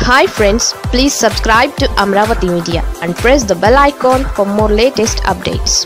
hi friends please subscribe to Amaravati media and press the bell icon for more latest updates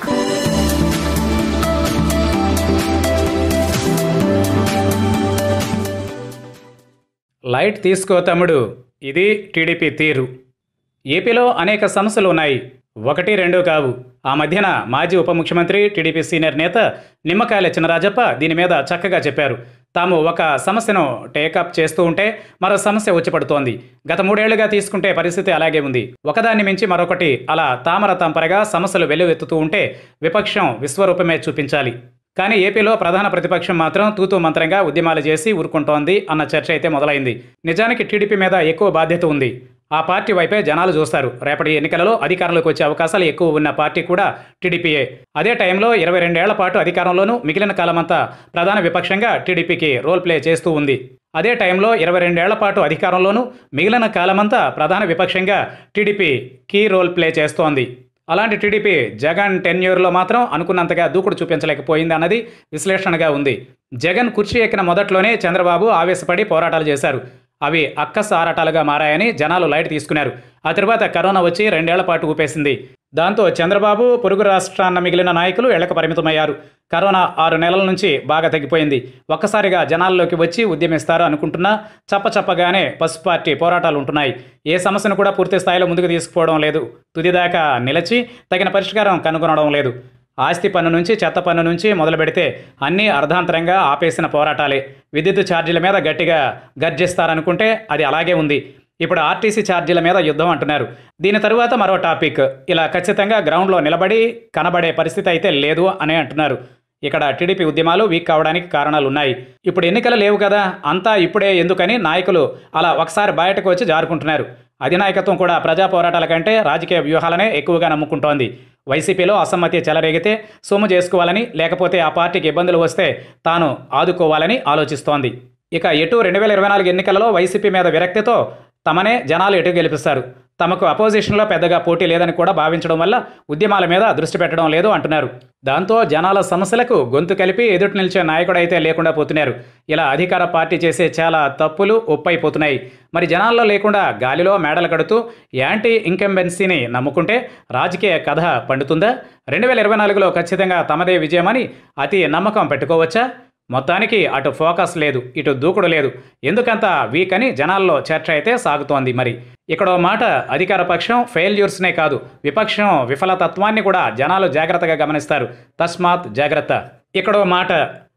light తీసుకో తమ్ముడు ఇది TDP తీరు ఏపీలో అనేక సమస్యలు ఉన్నాయి ఒకటి రెండు కావు ఆ మధ్యన మాజీ ఉప ముఖ్యమంత్రి టీడీపీ సీనియర్ నేత నిమ్మకాయల చినరాజప్ప దీని మీద చక్కగా చెప్పారు తాము ఒక సమస్యను టేకప్ చేస్తూ ఉంటే మరో సమస్య వచ్చి పడుతోంది గత మూడేళ్లుగా తీసుకుంటే పరిస్థితి అలాగే ఉంది ఒకదాన్ని మించి మరొకటి అలా తామర తంపరగా సమస్యలు వెల్లువెత్తుతూ ఉంటే విపక్షం విశ్వరూపమే చూపించాలి కానీ ఏపీలో ప్రధాన ప్రతిపక్షం మాత్రం తూతూ మంత్రంగా ఉద్యమాలు చేసి ఊరుకుంటోంది అన్న చర్చ అయితే మొదలైంది నిజానికి టీడీపీ మీద ఎక్కువ బాధ్యత ఉంది ఆ పార్టీ వైపే జనాలు చూస్తారు రేపటి ఎన్నికలలో అధికారంలోకి వచ్చే అవకాశాలు ఎక్కువ ఉన్న పార్టీ కూడా టీడీపీయే అదే టైంలో ఇరవై రెండేళ్ల పాటు అధికారంలోనూ మిగిలిన కాలమంతా ప్రధాన విపక్షంగా టీడీపీకి రోల్ ప్లే చేస్తూ ఉంది అదే టైంలో ఇరవై రెండేళ్ల పాటు అధికారంలోనూ మిగిలిన కాలమంతా ప్రధాన విపక్షంగా టీడీపీ కీ రోల్ ప్లే చేస్తోంది అలాంటి టీడీపీ జగన్ టెన్యూర్లో మాత్రం అనుకున్నంతగా దూకుడు చూపించలేకపోయింది అన్నది విశ్లేషణగా ఉంది జగన్ కుర్చీ ఎక్కిన మొదట్లోనే చంద్రబాబు ఆవేశపడి పోరాటాలు చేశారు అవి అక్కస ఆరాటాలుగా మారాయని జనాలు లైట్ తీసుకున్నారు ఆ తర్వాత కరోనా వచ్చి రెండేళ్ల పాటు ఊపేసింది దాంతో చంద్రబాబు పొరుగు రాష్ట్రాన్న మిగిలిన నాయకులు ఇళ్లకు పరిమితమయ్యారు కరోనా ఆరు నెలల నుంచి బాగా తగ్గిపోయింది ఒక్కసారిగా జనాల్లోకి వచ్చి ఉద్యమిస్తారు అనుకుంటున్నా చప్పచప్పగానే పసుపు పార్టీ పోరాటాలు ఉంటున్నాయి ఏ సమస్యను కూడా పూర్తి స్థాయిలో ముందుకు తీసుకుపోవడం లేదు తుదిదాకా నిలిచి తగిన పరిష్కారం కనుగొనడం లేదు ఆస్తి పన్ను నుంచి చెత్త పన్ను నుంచి మొదలు పెడితే అన్నీ అర్ధాంతరంగా ఆపేసిన పోరాటాలే విద్యుత్ ఛార్జీల మీద గట్టిగా గర్జిస్తారనుకుంటే అది అలాగే ఉంది ఇప్పుడు ఆర్టీసీ ఛార్జీల మీద యుద్ధం అంటున్నారు దీని తరువాత మరో టాపిక్ ఇలా ఖచ్చితంగా గ్రౌండ్లో నిలబడి కనబడే పరిస్థితి అయితే లేదు అని అంటున్నారు ఇక్కడ టీడీపీ ఉద్యమాలు వీక్ కావడానికి కారణాలు ఉన్నాయి ఇప్పుడు ఎన్నికలు లేవు కదా అంతా ఇప్పుడే ఎందుకని నాయకులు అలా ఒకసారి బయటకు వచ్చి జారుకుంటున్నారు అధినాయకత్వం కూడా ప్రజా పోరాటాల కంటే రాజకీయ వ్యూహాలనే ఎక్కువగా నమ్ముకుంటోంది వైసీపీలో అసమ్మతి చెలరేగితే సొమ్ము చేసుకోవాలని లేకపోతే ఆ పార్టీకి ఇబ్బందులు వస్తే తాను ఆదుకోవాలని ఆలోచిస్తోంది ఇక ఎటు రెండు వేల ఇరవై నాలుగు ఎన్నికలలో వైసీపీ మీద విరక్తితో తమనే జనాలు ఎటు గెలిపిస్తారు తమకు అపోజిషన్లో పెద్దగా పోటీ లేదని కూడా భావించడం వల్ల ఉద్యమాల మీద దృష్టి పెట్టడం లేదు అంటున్నారు దాంతో జనాల సమస్యలకు గొంతు కలిపి ఎదుటి నిలిచే నాయకుడైతే లేకుండా పోతున్నారు ఇలా అధికార పార్టీ చేసే చాలా తప్పులు ఒప్పైపోతున్నాయి మరి జనాల్లో లేకుండా గాలిలో మేడలు కడుతూ యాంటీ ఇంకంబెన్సీని నమ్ముకుంటే రాజకీయ కథ పండుతుందా రెండు వేల ఇరవై నాలుగులో ఖచ్చితంగా తమదే విజయమని అతి నమ్మకం పెట్టుకోవచ్చా మొత్తానికి అటు ఫోకస్ లేదు ఇటు దూకుడు లేదు ఎందుకంత వీక్ అని జనాల్లో చర్చ అయితే సాగుతోంది మరి ఇక్కడో మాట అధికార పక్షం ఫెయిల్యూర్స్నే కాదు విపక్షం విఫలతత్వాన్ని కూడా జనాలు జాగ్రత్తగా గమనిస్తారు తస్మాత్ జాగ్రత్త ఇక్కడో మాట